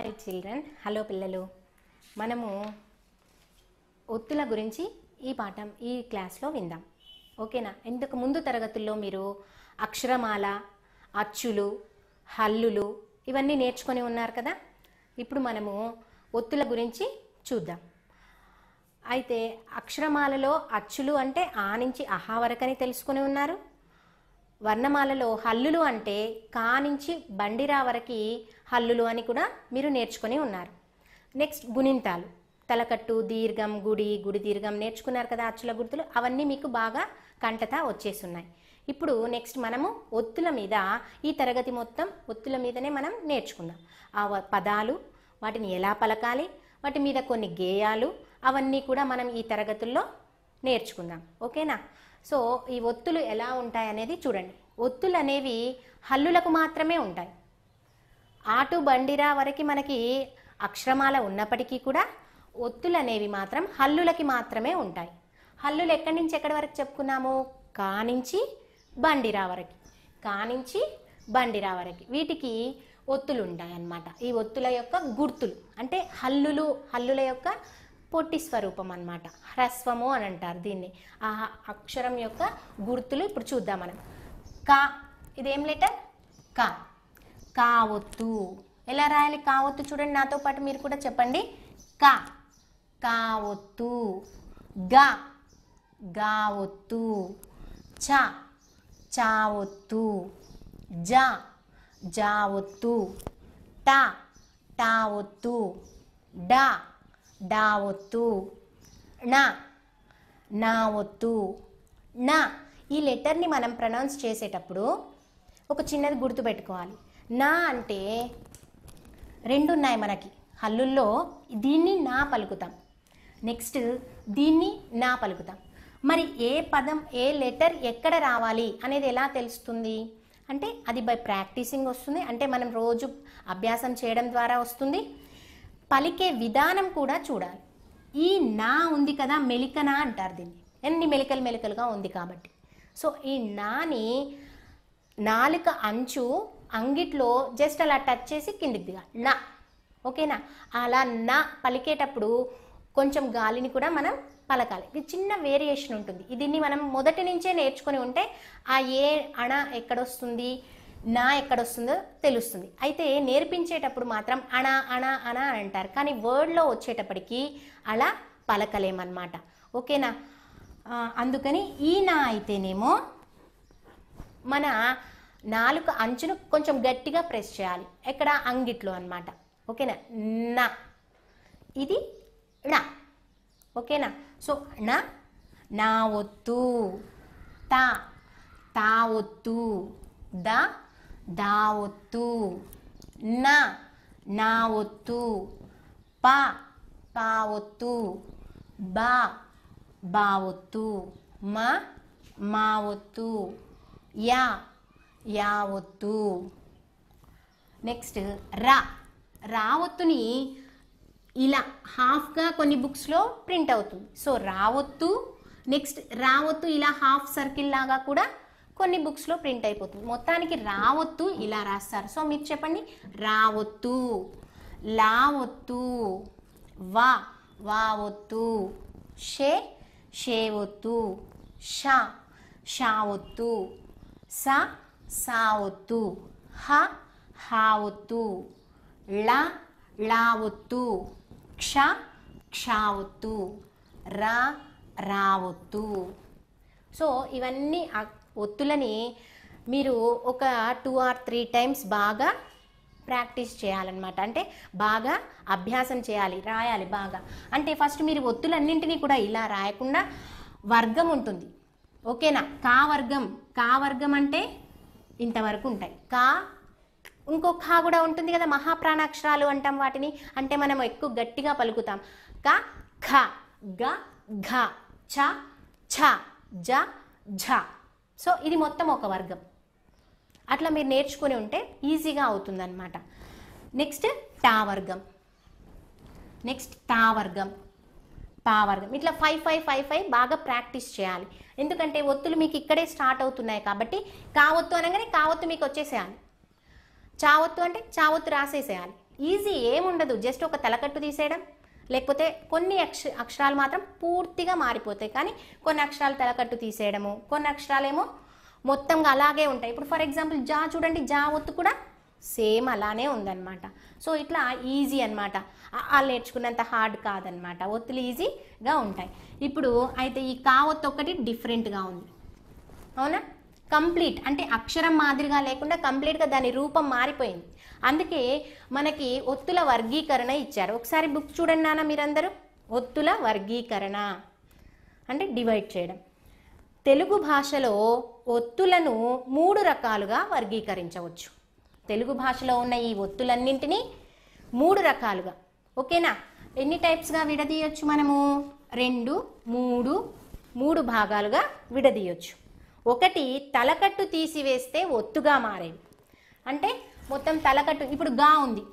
hi children hello పిల్లలు మనము ఒత్తుల గురించి ఈ పాఠం ఈ క్లాస్లో విందాం ఓకేనా ఇంతకు ముందు తరగతుల్లో మీరు అక్షరమాల అచ్చులు హల్లులు ఇవన్నీ నేర్చుకొని ఉన్నారు కదా ఇప్పుడు మనము ఒత్తుల గురించి చూద్దాం అయితే అక్షరమాలలో అచ్చులు అంటే ఆ నుంచి అహా వరకని తెలుసుకొని ఉన్నారు వర్ణమాలలో హల్లులు అంటే కా నుంచి బండిరా వరకి హల్లులు అని కూడా మీరు నేర్చుకొని ఉన్నారు నెక్స్ట్ గుణింతాలు తలకట్టు దీర్ఘం గుడి గుడి దీర్ఘం నేర్చుకున్నారు కదా అచ్చుల గుర్తులు అవన్నీ మీకు బాగా కంటత వచ్చేస్తున్నాయి ఇప్పుడు నెక్స్ట్ మనము ఒత్తుల మీద ఈ తరగతి మొత్తం ఒత్తుల మీదనే మనం నేర్చుకుందాం ఆ వ- పదాలు వాటిని ఎలా పలకాలి వాటి మీద కొన్ని గేయాలు అవన్నీ కూడా మనం ఈ తరగతుల్లో నేర్చుకుందాం ఓకేనా సో ఈ ఒత్తులు ఎలా ఉంటాయి అనేది చూడండి ఒత్తులు అనేవి హల్లులకు మాత్రమే ఉంటాయి ఆటు బండిరా వరకు మనకి అక్షరమాల ఉన్నప్పటికీ కూడా ఒత్తులు అనేవి మాత్రం హల్లులకి మాత్రమే ఉంటాయి హల్లులు ఎక్కడి నుంచి ఎక్కడి వరకు చెప్పుకున్నాము కా నుంచి బండిరా వరకు కా నుంచి బండిరా వరకు వీటికి ఒత్తులు ఉంటాయి అన్నమాట ఈ ఒత్తుల యొక్క గుర్తులు అంటే హల్లులు హల్లుల యొక్క పొట్టి స్వరూపం అన్నమాట హ్రస్వము అని అంటారు దీన్ని ఆ అక్షరం యొక్క గుర్తులు ఇప్పుడు చూద్దాం మనం కా ఇదేం లెటర్ కా కావొత్తు ఎలా రాయాలి కావొత్తు చూడండి నాతో పాటు మీరు కూడా చెప్పండి కా కావొత్తు గా గావొత్తు చ చావొత్తు జ జావొత్తు ట టావొత్తు డ డావొత్తు ణ నా ఒత్తు నా ఈ లెటర్ని మనం ప్రొనౌన్స్ చేసేటప్పుడు ఒక చిన్నది గుర్తుపెట్టుకోవాలి నా అంటే రెండు ఉన్నాయి మనకి హల్లుల్లో దీన్ని నా పలుకుతాం నెక్స్ట్ దీన్ని నా పలుకుతాం మరి ఏ పదం ఏ లెటర్ ఎక్కడ రావాలి అనేది ఎలా తెలుస్తుంది అంటే అది బై ప్రాక్టీసింగ్ వస్తుంది అంటే మనం రోజు అభ్యాసం చేయడం ద్వారా వస్తుంది పలికే విధానం కూడా చూడాలి ఈ నా ఉంది కదా మెలికన అంటారు దీన్ని ఎన్ని మెలికలు మెలికలుగా ఉంది కాబట్టి సో ఈ నాని నాలుక అంచు అంగిట్లో జస్ట్ అలా టచ్ చేసి కిందికి దిగా నా ఓకేనా అలా నా పలికేటప్పుడు కొంచెం గాలిని కూడా మనం పలకాలి ఇది చిన్న వేరియేషన్ ఉంటుంది దీన్ని మనం మొదటి నుంచే నేర్చుకొని ఉంటే ఆ ఏ అణ ఎక్కడొస్తుంది నా ఎక్కడొస్తుందో తెలుస్తుంది అయితే నేర్పించేటప్పుడు మాత్రం అణ అణ అణ అని అంటారు కానీ వర్డ్లో వచ్చేటప్పటికి అలా పలకలేమన్నమాట ఓకేనా ఆ, అందుకని ఈ నా అయితేనేమో మన నాలుక అంచును కొంచెం గట్టిగా ప్రెస్ చేయాలి ఎక్కడ అంగిట్లో అన్నమాట ఓకేనా నా ఇది నా ఓకేనా సో నా నా ఒత్తు తా తా ఒత్తు ద దా ఒత్తు నా నా ఒత్తు పా పా ఒత్తు బా బా ఒత్తు మ మా ఒత్తు యా యా ఒత్తు నెక్స్ట్ రా రా ఒత్తుని ఇలా హాఫ్గా కొన్ని బుక్స్లో ప్రింట్ అవుతుంది సో రావొత్తు నెక్స్ట్ రావొత్తు ఇలా హాఫ్ సర్కిల్ లాగా కూడా కొన్ని బుక్స్లో ప్రింట్ అయిపోతుంది మొత్తానికి రావొత్తు ఇలా రాస్తారు సో మీరు చెప్పండి రావొత్తు లావొత్తు వా వా ఒత్తు షే షే ఒత్తు షా షా ఒత్తు సా సా ఒత్తు హ హా ఒత్తు ಳ ಳಾ ಒತ್ತು ಕ್ಷ ಕ್ಷ ఒత్తు రా రా ఒత్తు సో ఇవన్నీ ఆ ఒత్తులని మీరు ఒక టూ ఆర్ త్రీ టైమ్స్ బాగా ప్రాక్టీస్ చేయాలన్నమాట అంటే బాగా అభ్యాసం చేయాలి రాయాలి బాగా అంటే ఫస్ట్ మీరు ఒత్తులన్నింటినీ కూడా ఇలా రాయకుండా వర్గం ఉంటుంది ఓకేనా కా వర్గం కా వర్గం అంటే ఇంతవరకు ఉంటాయి కా ఇంకో ఖా కూడా ఉంటుంది కదా మహాప్రాణాక్షరాలు అంటాం వాటిని అంటే మనం ఎక్కువ గట్టిగా పలుకుతాం క ఖ గ ఘ ఛ ఛ జ ఝ సో ఇది మొత్తం ఒక వర్గం అట్లా మీరు నేర్చుకుని ఉంటే ఈజీగా అవుతుందన్నమాట నెక్స్ట్ టా వర్గం నెక్స్ట్ తా వర్గం పా వర్గం ఇట్లా ఫైవ్ ఫైవ్ ఫైవ్ ఫైవ్ బాగా ప్రాక్టీస్ చేయాలి ఎందుకంటే ఒత్తులు మీకు ఇక్కడే స్టార్ట్ అవుతున్నాయి కాబట్టి కావొత్తు అనగానే కావొత్తు మీకు వచ్చేసేయాలి చావొత్తు అంటే చావొత్తు రాసేసేయాలి ఈజీ ఏముండదు జస్ట్ ఒక తలకట్టు తీసేయడం లేకపోతే కొన్ని అక్ష అక్షరాలు మాత్రం పూర్తిగా మారిపోతాయి కానీ కొన్ని అక్షరాలు తలకట్టు తీసేయడము కొన్ని అక్షరాలేమో మొత్తంగా అలాగే ఉంటాయి ఇప్పుడు ఫర్ ఎగ్జాంపుల్ జా చూడండి జా ఒత్తు కూడా సేమ్ అలానే ఉందన్నమాట సో ఇట్లా ఈజీ అనమాట వాళ్ళు నేర్చుకున్నంత హార్డ్ కాదనమాట ఒత్తులు ఈజీగా ఉంటాయి ఇప్పుడు అయితే ఈ కా ఒత్తు ఒకటి డిఫరెంట్గా ఉంది అవునా కంప్లీట్ అంటే అక్షరం మాదిరిగా లేకుండా కంప్లీట్గా దాని రూపం మారిపోయింది అందుకే మనకి ఒత్తుల వర్గీకరణ ఇచ్చారు ఒకసారి బుక్ చూడండి నాన్న మీరందరూ ఒత్తుల వర్గీకరణ అంటే డివైడ్ చేయడం తెలుగు భాషలో ఒత్తులను మూడు రకాలుగా వర్గీకరించవచ్చు తెలుగు భాషలో ఉన్న ఈ ఒత్తులన్నింటినీ మూడు రకాలుగా ఓకేనా ఎన్ని టైప్స్గా విడదీయొచ్చు మనము రెండు మూడు మూడు భాగాలుగా విడదీయొచ్చు ఒకటి తలకట్టు తీసివేస్తే ఒత్తుగా మారేవి అంటే మొత్తం తలకట్టు ఇప్పుడు గా ఉంది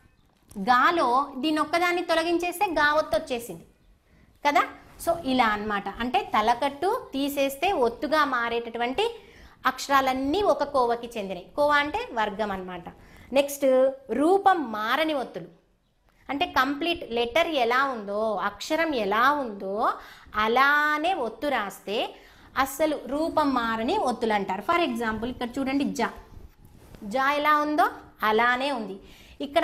గాలో దీన్ని ఒక్కదాన్ని తొలగించేస్తే గా ఒత్తు వచ్చేసింది కదా సో ఇలా అన్నమాట అంటే తలకట్టు తీసేస్తే ఒత్తుగా మారేటటువంటి అక్షరాలన్నీ ఒక కోవకి చెందినవి కోవ అంటే వర్గం అన్నమాట నెక్స్ట్ రూపం మారని ఒత్తులు అంటే కంప్లీట్ లెటర్ ఎలా ఉందో అక్షరం ఎలా ఉందో అలానే ఒత్తు రాస్తే అస్సలు రూపం మారని ఒత్తులు అంటారు ఫర్ ఎగ్జాంపుల్ ఇక్కడ చూడండి జా జా ఎలా ఉందో అలానే ఉంది ఇక్కడ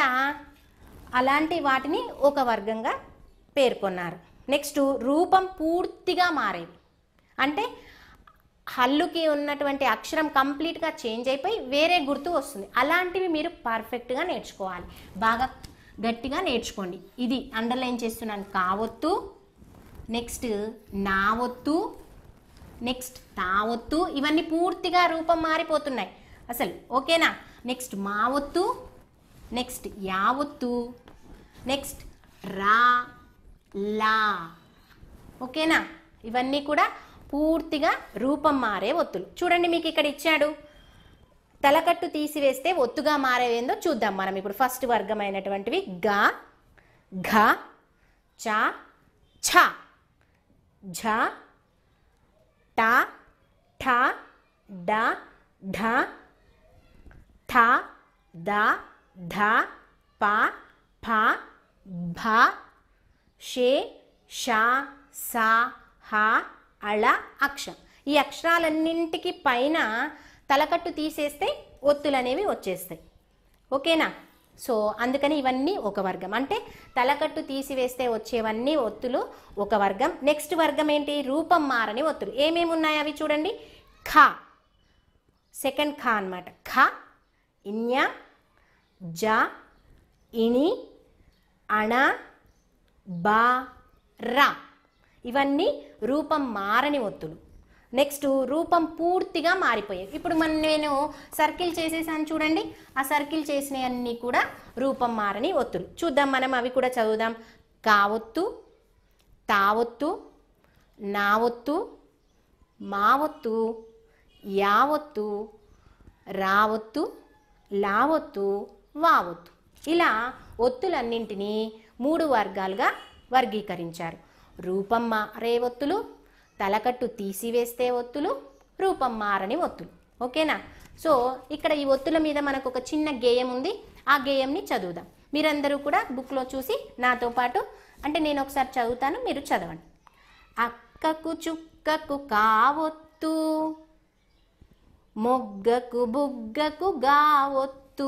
అలాంటి వాటిని ఒక వర్గంగా పేర్కొన్నారు నెక్స్ట్ రూపం పూర్తిగా మారేవి అంటే హల్లుకి ఉన్నటువంటి అక్షరం కంప్లీట్గా చేంజ్ అయిపోయి వేరే గుర్తు వస్తుంది అలాంటివి మీరు పర్ఫెక్ట్గా నేర్చుకోవాలి బాగా గట్టిగా నేర్చుకోండి ఇది అండర్లైన్ చేస్తున్నాను కావొత్తు నెక్స్ట్ నావొత్తు నెక్స్ట్ తావొత్తు ఇవన్నీ పూర్తిగా రూపం మారిపోతున్నాయి అసలు ఓకేనా నెక్స్ట్ మావొత్తు నెక్స్ట్ యావొత్తు నెక్స్ట్ రా లా ఓకేనా ఇవన్నీ కూడా పూర్తిగా రూపం మారే ఒత్తులు చూడండి మీకు ఇక్కడ ఇచ్చాడు తలకట్టు తీసివేస్తే ఒత్తుగా మారేవేందో చూద్దాం మనం ఇప్పుడు ఫస్ట్ వర్గమైనటువంటివి గా ఘ చ ఛ ఝ ట ఠ డ ఢ థ ద ధ ప ఫ భ షే ష స హ అళ అక్ష ఈ అక్షరాలన్నింటికి పైన తలకట్టు తీసేస్తే ఒత్తులు అనేవి వచ్చేస్తాయి ఓకేనా సో అందుకని ఇవన్నీ ఒక వర్గం అంటే తలకట్టు తీసివేస్తే వచ్చేవన్నీ ఒత్తులు ఒక వర్గం నెక్స్ట్ వర్గం ఏంటి రూపం మారని ఒత్తులు ఏమేమి ఉన్నాయి అవి చూడండి ఖ సెకండ్ ఖ అన్నమాట ఖ ఇన్య జ ఇని అణ బా రా ఇవన్నీ రూపం మారని ఒత్తులు నెక్స్ట్ రూపం పూర్తిగా మారిపోయాయి ఇప్పుడు మన నేను సర్కిల్ చేసేసాను చూడండి ఆ సర్కిల్ చేసినవన్నీ కూడా రూపం మారని ఒత్తులు చూద్దాం మనం అవి కూడా చదువుదాం కావొత్తు తావొత్తు నావొత్తు మావొత్తు యావొత్తు రావొత్తు లావొత్తు వావొత్తు ఇలా ఒత్తులన్నింటినీ మూడు వర్గాలుగా వర్గీకరించారు రూపం మారే ఒత్తులు తలకట్టు తీసివేస్తే ఒత్తులు రూపం మారని ఒత్తులు ఓకేనా సో ఇక్కడ ఈ ఒత్తుల మీద మనకు ఒక చిన్న గేయం ఉంది ఆ గేయంని చదువుదాం మీరందరూ కూడా బుక్లో చూసి నాతో పాటు అంటే నేను ఒకసారి చదువుతాను మీరు చదవండి అక్కకు చుక్కకు కావొత్తు మొగ్గకు బుగ్గకు గావొత్తు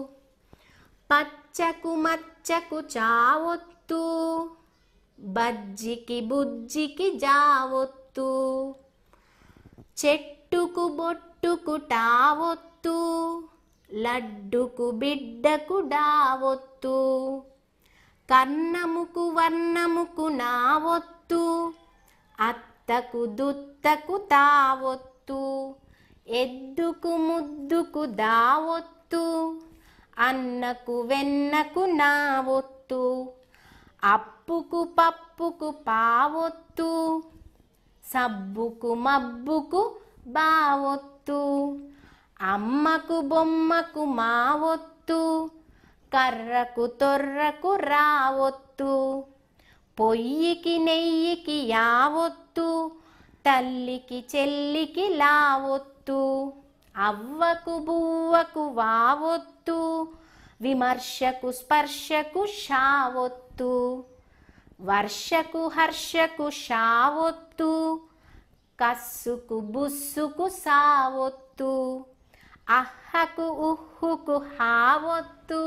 పచ్చకు మచ్చకు చావొత్తు బజ్జికి బుజ్జికి జావొత్తు చెట్టుకు బొట్టుకు టావొత్తు లడ్డుకు బిడ్డకు డావొత్తు కన్నముకు వర్ణముకు నావొత్తు అత్తకు దుత్తకు తావొత్తు ఎద్దుకు ముద్దుకు దావొత్తు అన్నకు వెన్నకు నావొత్తు అప్పుకు పప్పుకు పావొత్తు సబ్బుకు మబ్బుకు బావొత్తు అమ్మకు బొమ్మకు మావొత్తు కర్రకు తొర్రకు రావొత్తు పొయ్యికి నెయ్యికి యావొత్తు తల్లికి చెల్లికి లావొత్తు అవ్వకు బువ్వకు వావొత్తు విమర్శకు స్పర్శకు షావొత్తు వర్షకు హర్షకు షావొత్తు కస్సుకు బుస్సుకు సావొత్తు అహకు ఉహుకు హావొత్తు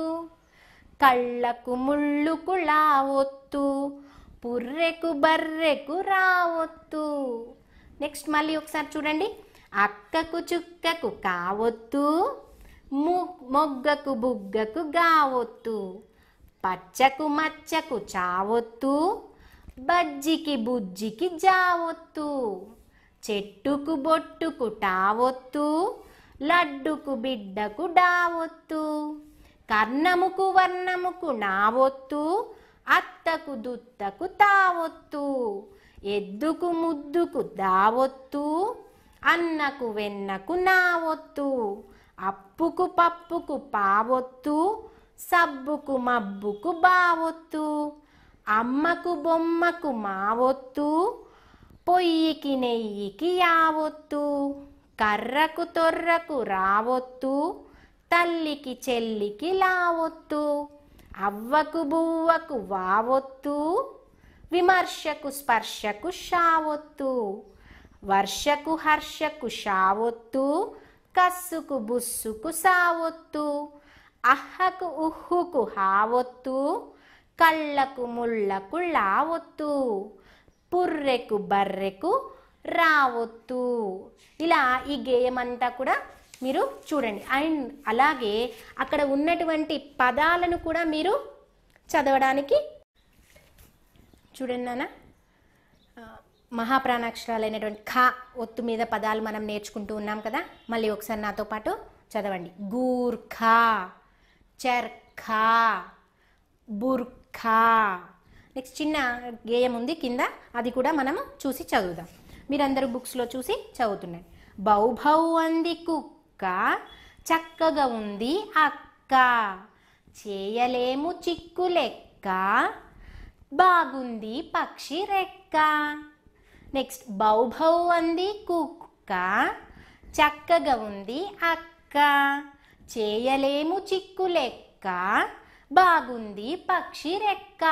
కళ్ళకు ముళ్ళుకు లావొత్తు పుర్రెకు బర్రెకు రావొత్తు నెక్స్ట్ మళ్ళీ ఒకసారి చూడండి అక్కకు చుక్కకు కావొత్తు ము- మొగ్గకు బుగ్గకు గావొత్తు పచ్చకు మచ్చకు చావొత్తు బజ్జికి బుజ్జికి జావొత్తు చెట్టుకు బొట్టుకు టావొత్తు లడ్డుకు బిడ్డకు డావొత్తు కర్ణముకు వర్ణముకు నావొత్తు అత్తకు దుత్తకు తావొత్తు ఎద్దుకు ముద్దుకు దావొత్తు అన్నకు వెన్నకు నావొత్తు అప్పుకు పప్పుకు పావొత్తు సబ్బుకు మబ్బుకు బావొత్తు అమ్మకు బొమ్మకు మావొత్తు పొయ్యికి నెయ్యికి యావొత్తు కర్రకు తొర్రకు రావొత్తు తల్లికి చెల్లికి లావొత్తు అవ్వకు బువ్వకు వావొత్తు విమర్శకు స్పర్శకు షావొత్తు వర్షకు హర్షకు షావొత్తు కస్సుకు బుస్సుకు సావొత్తు అహకు ఉహుకు హావొత్తు కళ్ళకు ముళ్ళకు లావొత్తు పుర్రెకు బర్రెకు రావొత్తు ఇలా ఈ గేయం అంతా కూడా మీరు చూడండి అండ్ అలాగే అక్కడ ఉన్నటువంటి పదాలను కూడా మీరు చదవడానికి చూడండి నాన్న ఆ, మహాప్రాణాక్షరాలైనటువంటి ఖ ఒత్తు మీద పదాలు మనం నేర్చుకుంటూ ఉన్నాం కదా మళ్ళీ ఒకసారి నాతో పాటు చదవండి గూర్ఖా చర్ఖా బుర్ఖా నెక్స్ట్ చిన్న గేయం ఉంది కింద అది కూడా మనము చూసి చదువుదాం మీరందరూ బుక్స్లో చూసి చదువుతున్నాయి బౌ భౌ అంది కుక్క చక్కగా ఉంది అక్క చేయలేము చిక్కు లెక్క బాగుంది పక్షి రెక్క నెక్స్ట్ బౌ భౌ అంది కుక్క చక్కగా ఉంది అక్క చేయలేము చిక్కు లెక్క బాగుంది పక్షి రెక్క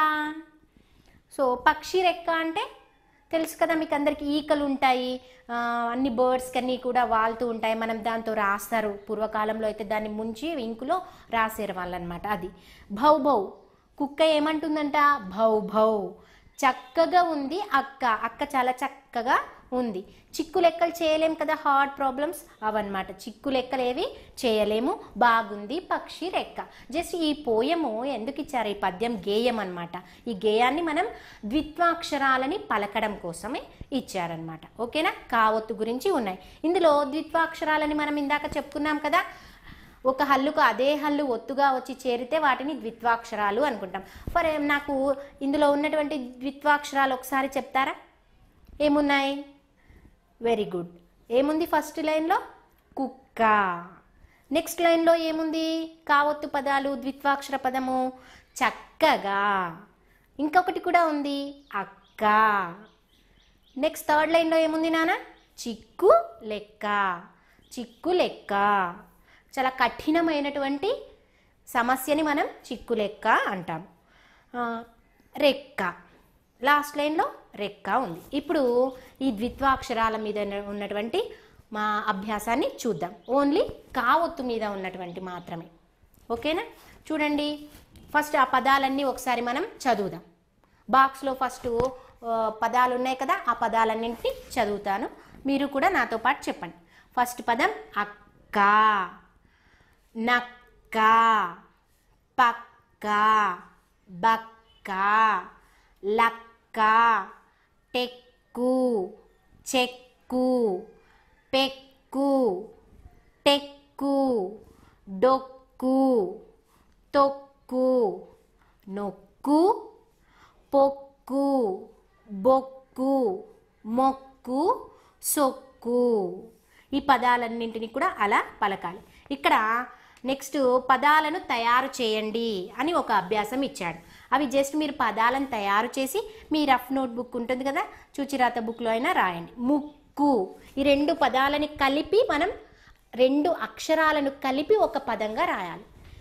సో పక్షి రెక్క అంటే తెలుసు కదా మీకు అందరికి ఈకలు ఉంటాయి ఆ, అన్ని బర్డ్స్ కన్నీ కూడా వాళ్తూ ఉంటాయి మనం దాంతో రాస్తారు పూర్వకాలంలో అయితే దాన్ని ముంచి ఇంకులో రాసేరు వాళ్ళనమాట అది భౌ భౌ కుక్క ఏమంటుందంట భౌ భౌ చక్కగా ఉంది అక్క అక్క చాలా చక్కగా ఉంది చిక్కు లెక్కలు చేయలేం కదా హార్ట్ ప్రాబ్లమ్స్ అవన్నమాట చిక్కు లెక్కలు ఏవి చేయలేము బాగుంది పక్షి రెక్క జస్ట్ ఈ పోయము ఎందుకు ఇచ్చారు ఈ పద్యం గేయం అన్నమాట ఈ గేయాన్ని మనం ద్విత్వాక్షరాలని పలకడం కోసమే ఇచ్చారనమాట ఓకేనా కావత్తు గురించి ఉన్నాయి ఇందులో ద్విత్వాక్షరాలని మనం ఇందాక చెప్పుకున్నాం కదా ఒక హల్లుకు అదే హల్లు ఒత్తుగా వచ్చి చేరితే వాటిని ద్విత్వాక్షరాలు అనుకుంటాం ఫర్ నాకు ఇందులో ఉన్నటువంటి ద్విత్వాక్షరాలు ఒకసారి చెప్తారా ఏమున్నాయి వెరీ గుడ్ ఏముంది ఫస్ట్ లైన్లో కుక్క నెక్స్ట్ లైన్లో ఏముంది కావత్తు పదాలు ద్విత్వాక్షర పదము చక్కగా ఇంకొకటి కూడా ఉంది అక్క నెక్స్ట్ థర్డ్ లైన్లో ఏముంది నాన్న చిక్కు లెక్క చిక్కు లెక్క చాలా కఠినమైనటువంటి సమస్యని మనం చిక్కు లెక్క అంటాం ఆ, రెక్క లాస్ట్ లైన్లో రెక్క ఉంది ఇప్పుడు ఈ ద్విత్వాక్షరాల మీద ఉన్న- ఉన్నటువంటి మా అభ్యాసాన్ని చూద్దాం ఓన్లీ కావత్తు మీద ఉన్నటువంటి మాత్రమే ఓకేనా చూడండి ఫస్ట్ ఆ పదాలన్నీ ఒకసారి మనం చదువుదాం బాక్స్లో ఫస్ట్ ఆ, పదాలు ఉన్నాయి కదా ఆ పదాలన్నింటినీ చదువుతాను మీరు కూడా నాతో పాటు చెప్పండి ఫస్ట్ పదం అక్క నక్క పక్క బక్క లక్క టెక్కు చెక్కు పెక్కు టెక్కు డొక్కు తొక్కు నొక్కు పొక్కు బొక్కు మొక్కు సొక్కు ఈ పదాలన్నింటినీ కూడా అలా పలకాలి ఇక్కడ నెక్స్ట్ పదాలను తయారు చేయండి అని ఒక అభ్యాసం ఇచ్చాడు అవి జస్ట్ మీరు పదాలను తయారు చేసి మీ రఫ్ నోట్ బుక్ ఉంటుంది కదా చూచిరాత బుక్లో అయినా రాయండి ముక్కు ఈ రెండు పదాలని కలిపి మనం రెండు అక్షరాలను కలిపి ఒక పదంగా రాయాలి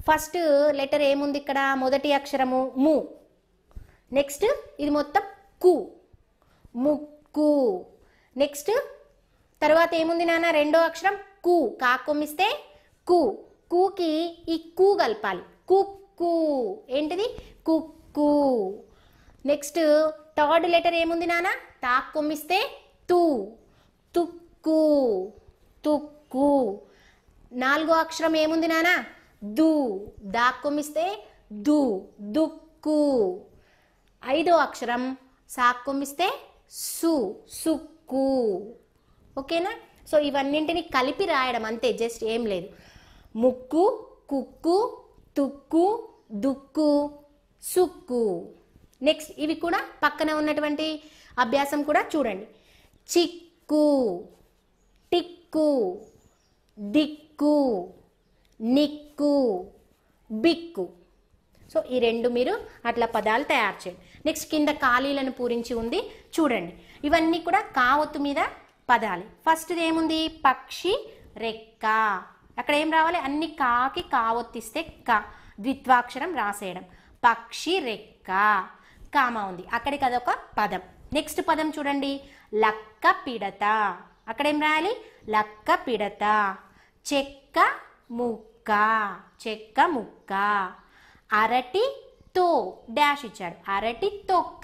ఫస్ట్ లెటర్ ఏముంది ఇక్కడ మొదటి అక్షరము ము నెక్స్ట్ ఇది మొత్తం కు ముక్కు నెక్స్ట్ తర్వాత ఏముంది నాన్న రెండో అక్షరం కు కాకొమ్మిస్తే కు కూకి ఈ కు కలపాలి కుక్కు ఏంటిది కుక్కు నెక్స్ట్ థర్డ్ లెటర్ ఏముంది నాన్న తాక్ కొమ్మిస్తే తు తుక్కు తుక్కు నాలుగో అక్షరం ఏముంది నాన్న దు దాక్ కొమ్మిస్తే దు దుక్కు ఐదో అక్షరం సాక్ కొమ్మిస్తే సు సుక్కు ఓకేనా సో ఇవన్నింటిని కలిపి రాయడం అంతే జస్ట్ ఏం లేదు ముక్కు కుక్కు తుక్కు దుక్కు సుక్కు నెక్స్ట్ ఇవి కూడా పక్కన ఉన్నటువంటి అభ్యాసం కూడా చూడండి చిక్కు టిక్కు దిక్కు నిక్కు బిక్కు సో ఈ రెండు మీరు అట్లా పదాలు తయారు చేయండి నెక్స్ట్ కింద ఖాళీలను పూరించి ఉంది చూడండి ఇవన్నీ కూడా కావత్తు మీద పదాలు ఫస్ట్ ఏముంది పక్షి రెక్క అక్కడ ఏం రావాలి అన్ని కాకి కావొత్తిస్తే క ద్విత్వాక్షరం రాసేయడం పక్షి రెక్క కామ ఉంది అక్కడికి అదొక పదం నెక్స్ట్ పదం చూడండి లక్క పిడత అక్కడ ఏం రాయాలి లక్క పిడత చెక్క ముక్క చెక్క ముక్క అరటి తో డాష్ ఇచ్చాడు అరటి తొక్క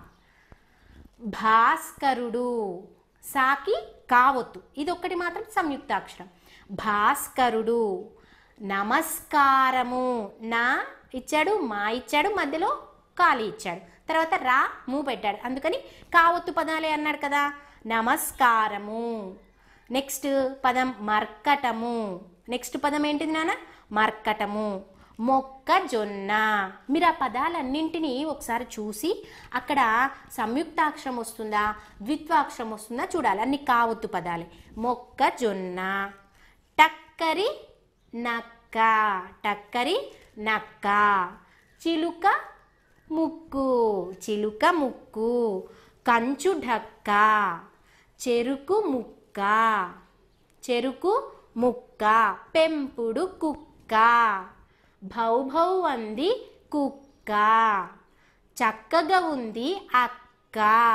భాస్కరుడు సాకి కావొత్తు ఇది ఒక్కటి మాత్రం సంయుక్తాక్షరం భాస్కరుడు నమస్కారము నా ఇచ్చాడు మా ఇచ్చాడు మధ్యలో ఖాళీ ఇచ్చాడు తర్వాత రా మూ పెట్టాడు అందుకని కావొత్తు పదాలే అన్నాడు కదా నమస్కారము నెక్స్ట్ పదం మర్కటము నెక్స్ట్ పదం ఏంటిది నాన్న మర్కటము మొక్కజొన్న మీరు ఆ పదాలన్నింటినీ ఒకసారి చూసి అక్కడ సంయుక్తాక్షరం వస్తుందా ద్విత్వాక్షరం వస్తుందా చూడాలి అన్ని కావొత్తు పదాలే మొక్కజొన్న టక్కరి నక్క టక్కరి నక్క చిలుక ముక్కు చిలుక ముక్కు కంచు ఢక్క చెరుకు ముక్క చెరుకు ముక్క పెంపుడు కుక్క భౌభౌ అంది కుక్క చక్కగా ఉంది అక్క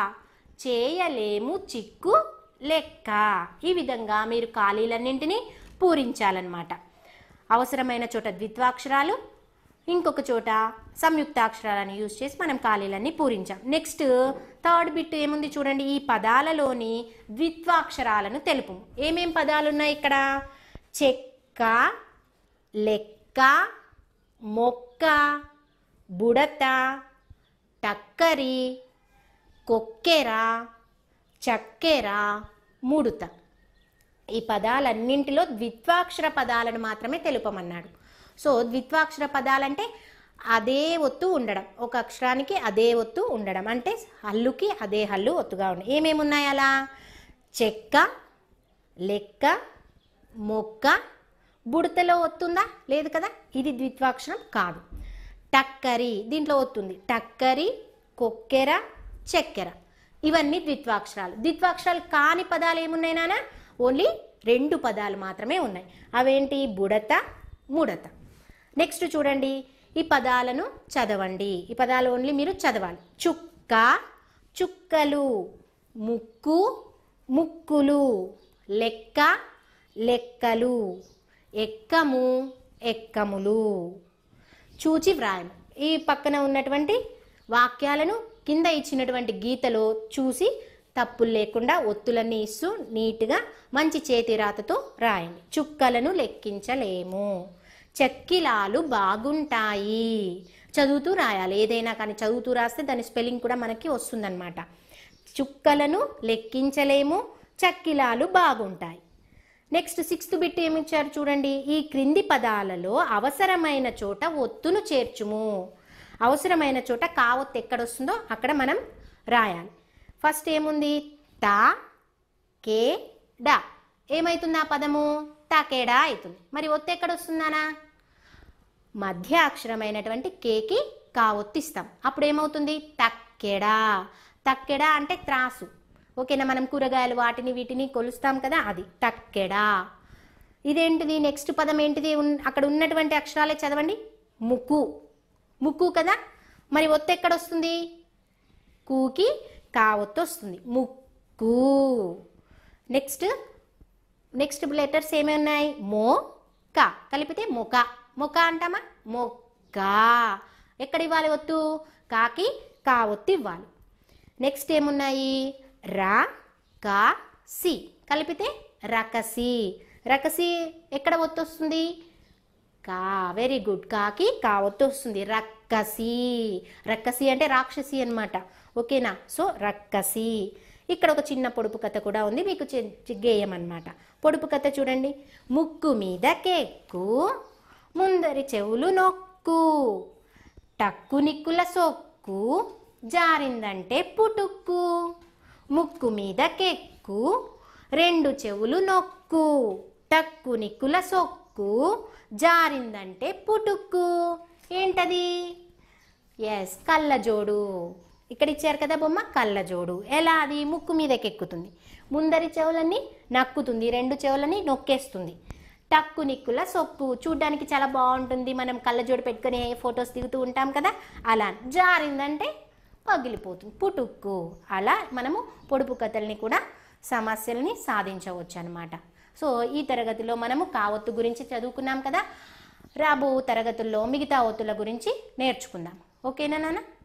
చేయలేము చిక్కు లెక్క ఈ విధంగా మీరు ఖాళీలన్నింటినీ పూరించాలన్నమాట అవసరమైన చోట ద్విత్వాక్షరాలు ఇంకొక చోట సంయుక్తాక్షరాలను యూజ్ చేసి మనం ఖాళీలన్నీ పూరించాం నెక్స్ట్ థర్డ్ బిట్ ఏముంది చూడండి ఈ పదాలలోని ద్విత్వాక్షరాలను తెలుపు ఏమేం పదాలు ఉన్నాయి ఇక్కడ చెక్క లెక్క మొక్క బుడత టక్కరి కొక్కెర చక్కెర ముడుత ఈ పదాలన్నింటిలో ద్విత్వాక్షర పదాలను మాత్రమే తెలుపమన్నాడు సో ద్విత్వాక్షర పదాలంటే అదే ఒత్తు ఉండడం ఒక అక్షరానికి అదే ఒత్తు ఉండడం అంటే హల్లుకి అదే హల్లు ఒత్తుగా ఉండడం ఏమేమి ఉన్నాయి అలా చెక్క లెక్క మొక్క బుడతలో ఒత్తుందా లేదు కదా ఇది ద్విత్వాక్షరం కాదు టక్కరి దీంట్లో ఒత్తుంది టక్కరి కొక్కెర చక్కెర ఇవన్నీ ద్విత్వాక్షరాలు ద్విత్వాక్షరాలు కాని పదాలు ఏమున్నాయి నాన్న ఓన్లీ రెండు పదాలు మాత్రమే ఉన్నాయి అవేంటి బుడత ముడత నెక్స్ట్ చూడండి ఈ పదాలను చదవండి ఈ పదాలు ఓన్లీ మీరు చదవాలి చుక్క చుక్కలు ముక్కు ముక్కులు లెక్క లెక్కలు ఎక్కము ఎక్కములు చూచి వ్రాయము ఈ పక్కన ఉన్నటువంటి వాక్యాలను కింద ఇచ్చినటువంటి గీతలో చూసి తప్పులు లేకుండా ఒత్తులన్నీ ఇస్తూ నీట్గా మంచి చేతి రాతతో రాయండి చుక్కలను లెక్కించలేము చెక్కిలాలు బాగుంటాయి చదువుతూ రాయాలి ఏదైనా కానీ చదువుతూ రాస్తే దాని స్పెల్లింగ్ కూడా మనకి వస్తుందన్నమాట చుక్కలను లెక్కించలేము చక్కిలాలు బాగుంటాయి నెక్స్ట్ సిక్స్త్ బిట్ ఏమిచ్చారు చూడండి ఈ క్రింది పదాలలో అవసరమైన చోట ఒత్తును చేర్చుము అవసరమైన చోట కావొత్తు ఎక్కడొస్తుందో అక్కడ మనం రాయాలి ఫస్ట్ ఏముంది తా కే డా ఏమైతుంది ఆ పదము తాకేడా అవుతుంది మరి ఒత్తు ఎక్కడ వస్తుందానా మధ్య అక్షరమైనటువంటి కేకి కావొత్తిస్తాం అప్పుడు ఏమవుతుంది తక్కెడా తక్కెడా అంటే త్రాసు ఓకేనా మనం కూరగాయలు వాటిని వీటిని కొలుస్తాం కదా అది తక్కెడా ఇదేంటిది నెక్స్ట్ పదం ఏంటిది ఉన్- అక్కడ ఉన్నటువంటి అక్షరాలే చదవండి ముక్కు ముక్కు కదా మరి ఒత్తు ఎక్కడ వస్తుంది కూకి కా ఒత్తు వస్తుంది ముక్కు నెక్స్ట్ నెక్స్ట్ లెటర్స్ ఏమేమి ఉన్నాయి మో క కలిపితే మొక మొక అంటామా మొక్క ఎక్కడ ఇవ్వాలి ఒత్తు కాకి కా ఒత్తు ఇవ్వాలి నెక్స్ట్ ఏమున్నాయి రా కా సి కలిపితే రకసి రకసి ఎక్కడ ఒత్తు వస్తుంది కా వెరీ గుడ్ కాకి కా ఒత్తు వస్తుంది రక్కసి రక్కసి అంటే రాక్షసి అన్నమాట ఓకేనా సో రక్కసి ఇక్కడ ఒక చిన్న పొడుపు కథ కూడా ఉంది మీకు చి- చి- గేయం అన్నమాట పొడుపు కథ చూడండి ముక్కు మీద కేక్కు ముందరి చెవులు నొక్కు టక్కు నిక్కుల సొక్కు జారిందంటే పుటుక్కు ముక్కు మీద కెక్కు రెండు చెవులు నొక్కు టక్కు నిక్కుల సొక్కు జారిందంటే పుటుక్కు ఏంటది ఎస్ కళ్ళజోడు ఇక్కడ ఇచ్చారు కదా బొమ్మ కళ్ళజోడు ఎలా అది ముక్కు మీదకి ఎక్కుతుంది ముందరి చెవులని నక్కుతుంది రెండు చెవులని నొక్కేస్తుంది టక్కు నిక్కుల సొక్కు చూడ్డానికి చాలా బాగుంటుంది మనం కళ్ళజోడు పెట్టుకొని ఫొటోస్ దిగుతూ ఉంటాం కదా అలా జారిందంటే పగిలిపోతుంది పుటుక్కు అలా మనము పొడుపు కథల్ని కూడా సమస్యల్ని సాధించవచ్చు అనమాట సో ఈ తరగతిలో మనము కావత్తు గురించి చదువుకున్నాం కదా రాబో తరగతుల్లో మిగతా ఒత్తుల గురించి నేర్చుకుందాం ఓకేనా నాన్న